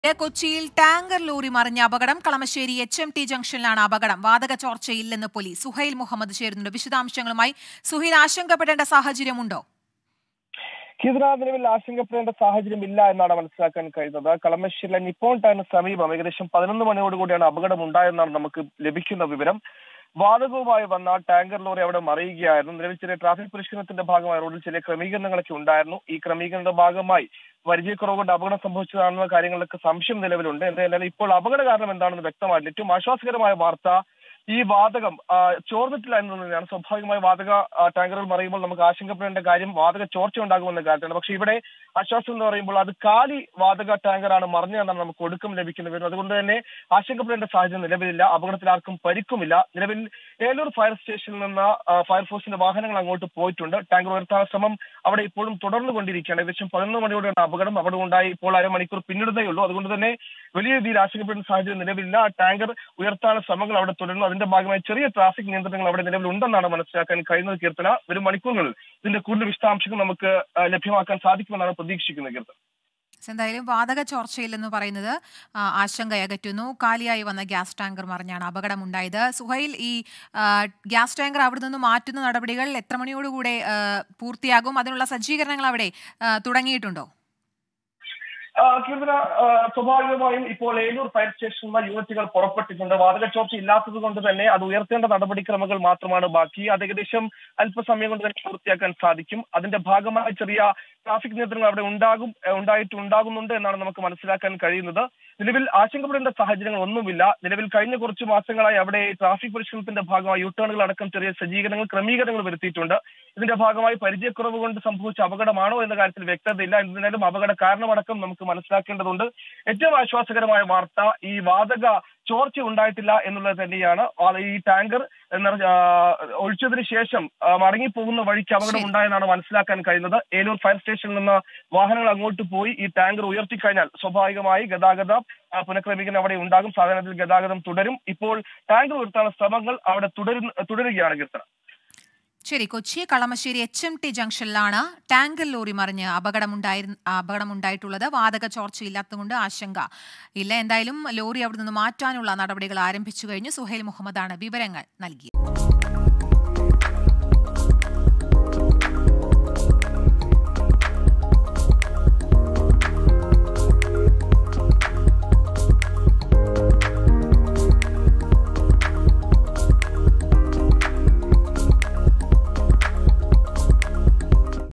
കൊച്ചിയിൽ tanker lorry മറിഞ്ഞ അപകടം കളമശ്ശേരി എച്ച് എം ടി ജംഗ്ഷനിലാണ് അപകടം വാതക ചോർച്ചയില്ലെന്ന് പോലീസ് സുഹൈൽ മുഹമ്മദ് ചേരുന്നുണ്ട് വിശദാംശങ്ങളുമായി സുഹൈൽ ആശങ്കപ്പെടേണ്ട സാഹചര്യമുണ്ടോ കിദ്ര നിലവിൽ ആശങ്കപ്പെടേണ്ട സാഹചര്യം ഇല്ല എന്നാണ് മനസ്സിലാക്കാൻ കഴിയുന്നത് കളമശ്ശേരിയിലെ നിപ്പോൺ ടയറിന് സമീപം ഏകദേശം പതിനൊന്ന് മണിയോടുകൂടിയാണ് അപകടം ഉണ്ടായെന്നാണ് നമുക്ക് ലഭിക്കുന്ന വിവരം വാതകവുമായി വന്ന ടാങ്കർ ലോറി അവിടെ മറിയുകയായിരുന്നു നിലവിൽ ചെറിയ ട്രാഫിക് പരിഷ്കരണത്തിന്റെ ഭാഗമായി റോഡിൽ ചില ക്രമീകരണങ്ങളൊക്കെ ഉണ്ടായിരുന്നു ഈ ക്രമീകരണത്തിന്റെ ഭാഗമായി പരിചയക്കുറവ് കൊണ്ട് അപകടം സംഭവിച്ചതാണെന്ന കാര്യങ്ങളിലൊക്കെ സംശയം നിലവിലുണ്ട് എന്തായാലും ഇപ്പോൾ അപകട കാരണം എന്താണെന്ന് വ്യക്തമായില്ല ഏറ്റവും ആശ്വാസകരമായ വാർത്ത ഈ വാതകം ആ, ചോർന്നിട്ടില്ല എന്നുള്ളതാണ് സ്വാഭാവികമായി വാതക ആ, ടാങ്കറുകൾ മറിയുമ്പോൾ നമുക്ക് ആശങ്കപ്പെടേണ്ട കാര്യം വാതക ചോർച്ച ഉണ്ടാകുമെന്ന കാര്യത്തിലാണ് പക്ഷെ ഇവിടെ ആശ്വാസം എന്ന് പറയുമ്പോൾ അത് കാലി വാതക ടാങ്കറാണ് മറിഞ്ഞതെന്നാണ് നമുക്ക് ഒടുക്കം ലഭിക്കുന്ന വിവരം അതുകൊണ്ട് തന്നെ ആശങ്കപ്പെടേണ്ട സാഹചര്യം നിലവിലില്ല അപകടത്തിൽ ആർക്കും പരിക്കുമില്ല നിലവിൽ ഏലൂർ ഫയർ സ്റ്റേഷനിൽ നിന്ന് ആ, ഫയർഫോഴ്സിന്റെ വാഹനങ്ങൾ അങ്ങോട്ട് പോയിട്ടുണ്ട് ടാങ്കർ ഉയർത്താൻ ശ്രമം അവിടെ ഇപ്പോഴും തുടർന്നുകൊണ്ടിരിക്കുകയാണ് ഏകദേശം പതിനൊന്ന് മണിയോടെയാണ് അപകടം അപകടം ഉണ്ടായി ഇപ്പോൾ അരമണിക്കൂർ പിന്നിടുന്നേ ഉള്ളൂ അതുകൊണ്ട് തന്നെ വലിയ രീതിയിൽ ആശങ്കപ്പെടുന്ന സാഹചര്യം നിലവിലില്ല ആ ടാങ്കർ ഉയർത്താനുള്ള ശ്രമങ്ങൾ അവിടെ തുടരുന്നു അതിന്റെ ഭാഗമായി ചെറിയ ട്രാഫിക് നിയന്ത്രണങ്ങൾ അവിടെ നിലവിലുണ്ടെന്നാണ് മനസ്സിലാക്കാൻ കഴിയുന്നത് കീർത്തന വരും മണിക്കൂറുകളിൽ ഇതിന്റെ കൂടുതൽ വിശദാംശങ്ങൾ നമുക്ക് ആ, ലഭ്യമാക്കാൻ സാധിക്കുമെന്നാണ് പ്രതീക്ഷിക്കുന്നത് കീർത്തന എന്തായാലും വാതക ചോർച്ചയില്ലെന്ന് പറയുന്നത് ആ, ആശങ്കയകറ്റുന്നു കാലിയായി വന്ന ഗ്യാസ് ടാങ്കർ മറിഞ്ഞാണ് അപകടമുണ്ടായത് സുഹൈൽ ഈ ആ, ഗ്യാസ് ടാങ്കർ അവിടെ നിന്ന് മാറ്റുന്ന നടപടികൾ എത്ര മണിയോടുകൂടെ ആ, പൂർത്തിയാകും അതിനുള്ള സജ്ജീകരണങ്ങൾ അവിടെ ആ, തുടങ്ങിയിട്ടുണ്ടോ ആ, കീർത്തന ആ, സ്വാഭാവികമായും ഇപ്പോൾ ഏലൂർ ഫയർ സ്റ്റേഷനിൽ യൂണിറ്റുകൾ പുറപ്പെട്ടിട്ടുണ്ട് വാതക ചോർച്ച ഇല്ലാത്തത് കൊണ്ട് തന്നെ അത് ഉയർത്തേണ്ട നടപടിക്രമങ്ങൾ മാത്രമാണ് ബാക്കി അത് ഏകദേശം അല്പസമയം കൊണ്ട് തന്നെ പൂർത്തിയാക്കാൻ സാധിക്കും അതിന്റെ ഭാഗമായി ചെറിയ ട്രാഫിക് നിയന്ത്രണങ്ങൾ അവിടെ ഉണ്ടാകും ഏഹ് ഉണ്ടായിട്ട് ഉണ്ടാകുന്നുണ്ട് എന്നാണ് നമുക്ക് മനസ്സിലാക്കാൻ കഴിയുന്നത് നിലവിൽ ആശങ്കപ്പെടേണ്ട സാഹചര്യങ്ങൾ ഒന്നുമില്ല നിലവിൽ കഴിഞ്ഞ കുറച്ച് മാസങ്ങളായി അവിടെ ട്രാഫിക് പരിഷ്കരണത്തിന്റെ ഭാഗമായി യൂട്ടേണുകൾ അടക്കം ചെറിയ സജ്ജീകരണങ്ങൾ ക്രമീകരണങ്ങൾ വരുത്തിയിട്ടുണ്ട് ഇതിന്റെ ഭാഗമായി പരിചയക്കുറവ് കൊണ്ട് സംഭവിച്ച അപകടമാണോ എന്ന കാര്യത്തിൽ വ്യക്തതയില്ല എന്നിരുന്നാലും അപകട കാരണമടക്കം നമുക്ക് മനസ്സിലാക്കേണ്ടതുണ്ട് ഏറ്റവും ആശ്വാസകരമായ വാർത്ത ഈ വാതക ചോർച്ച ഉണ്ടായിട്ടില്ല എന്നുള്ളത് തന്നെയാണ് ആ, ഈ ടാങ്കർ നിറ- ആ, ഒഴിച്ചതിന് ശേഷം ആ, മടങ്ങിപ്പോകുന്ന വഴിക്ക് അപകടം ശരി. ഉണ്ടായെന്നാണ് മനസ്സിലാക്കാൻ കഴിയുന്നത് ഏലൂർ ഫയർ സ്റ്റേഷനിൽ നിന്ന് വാഹനങ്ങൾ അങ്ങോട്ട് പോയി ഈ ടാങ്കർ ഉയർത്തിക്കഴിഞ്ഞാൽ സ്വാഭാവികമായി ഗതാഗത ആ, പുനഃക്രമീകരണം അവിടെ ഉണ്ടാകും സാധാരണത്തിൽ ഗതാഗതം തുടരും ഇപ്പോൾ ടാങ്കർ ഉയർത്താനുള്ള ശ്രമങ്ങൾ അവിടെ തുടരുന്ന തുടരുകയാണ് കീർത്തന ശരി Kochi Kalamassery H M T ജംഗ്ഷനിലാണ് ടാങ്കർ ലോറി മറിഞ്ഞ് അപകടമുണ്ടായി അപകടമുണ്ടായിട്ടുള്ളത് വാതക ചോർച്ചയില്ലാത്തതുകൊണ്ട് ആശങ്ക ഇല്ല എന്തായാലും ലോറി അവിടെ നിന്ന് മാറ്റാനുള്ള നടപടികൾ ആരംഭിച്ചു കഴിഞ്ഞു സുഹൈൽ മുഹമ്മദാണ് വിവരങ്ങൾ നൽകിയത്